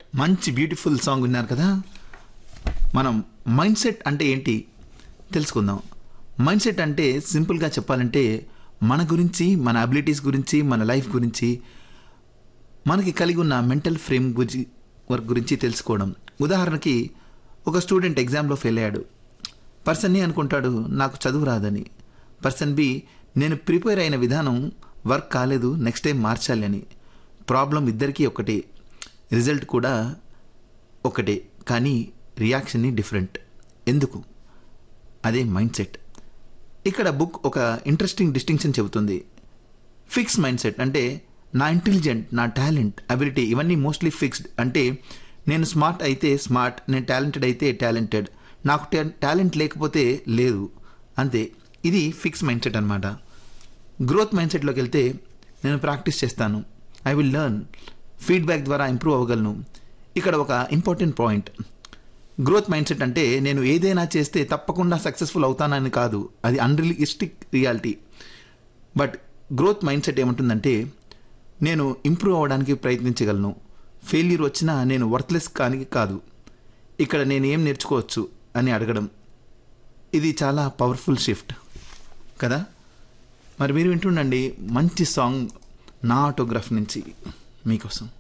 మంచి beautiful song విన్నారు కదా మనం మైండ్ సెట్ అంటే ఏంటి తెలుసుకుందాం మైండ్ సెట్ అంటే సింపుల్గా చెప్పాలంటే మన గురించి మన అబిలిటీస్ గురించి మన లైఫ్ గురించి మనకి కలిగి ఉన్న మెంటల్ ఫ్రేమ్ గురించి వర్క్ గురించి తెలుసుకోవడం ఉదాహరణకి ఒక స్టూడెంట్ ఎగ్జామ్లో ఫెయిల్ అయ్యాడు పర్సన్ ఏ అనుకుంటాడు నాకు చదువు రాదని పర్సన్ బి నేను ప్రిపేర్ అయిన విధానం వర్క్ కాలేదు నెక్స్ట్ టైం మార్చాలి అని ప్రాబ్లం ఇద్దరికీ ఒకటే రిజల్ట్ కూడా ఒకటే కానీ రియాక్షన్ని డిఫరెంట్ ఎందుకు అదే మైండ్ సెట్ ఇక్కడ బుక్ ఒక ఇంట్రెస్టింగ్ డిస్టింక్షన్ చెబుతుంది ఫిక్స్ మైండ్ సెట్ అంటే నా ఇంటెలిజెంట్ నా టాలెంట్ అబిలిటీ ఇవన్నీ మోస్ట్లీ ఫిక్స్డ్ అంటే నేను స్మార్ట్ అయితే స్మార్ట్ నేను టాలెంటెడ్ అయితే టాలెంటెడ్ నాకు టాలెంట్ లేకపోతే లేదు అంతే ఇది ఫిక్స్ మైండ్ సెట్ అనమాట గ్రోత్ మైండ్ సెట్లోకి వెళ్తే నేను ప్రాక్టీస్ చేస్తాను ఐ విల్ లెర్న్ ఫీడ్బ్యాక్ ద్వారా ఇంప్రూవ్ అవ్వగలను ఇక్కడ ఒక important point growth mindset అంటే నేను ఏదైనా చేస్తే తప్పకుండా సక్సెస్ఫుల్ అవుతానని కాదు అది unrealistic reality but growth mindset ఏముంటుందంటే నేను ఇంప్రూవ్ అవ్వడానికి ప్రయత్నించగలను ఫెయిల్యూర్ వచ్చినా నేను వర్త్లెస్ కానీ కాదు ఇక్కడ నేను ఏం నేర్చుకోవచ్చు అని అడగడం ఇది చాలా పవర్ఫుల్ షిఫ్ట్ కదా మరి మీరు వింటుండండి మంచి సాంగ్ నా ఆటోగ్రాఫ్ నుంచి మీకోసం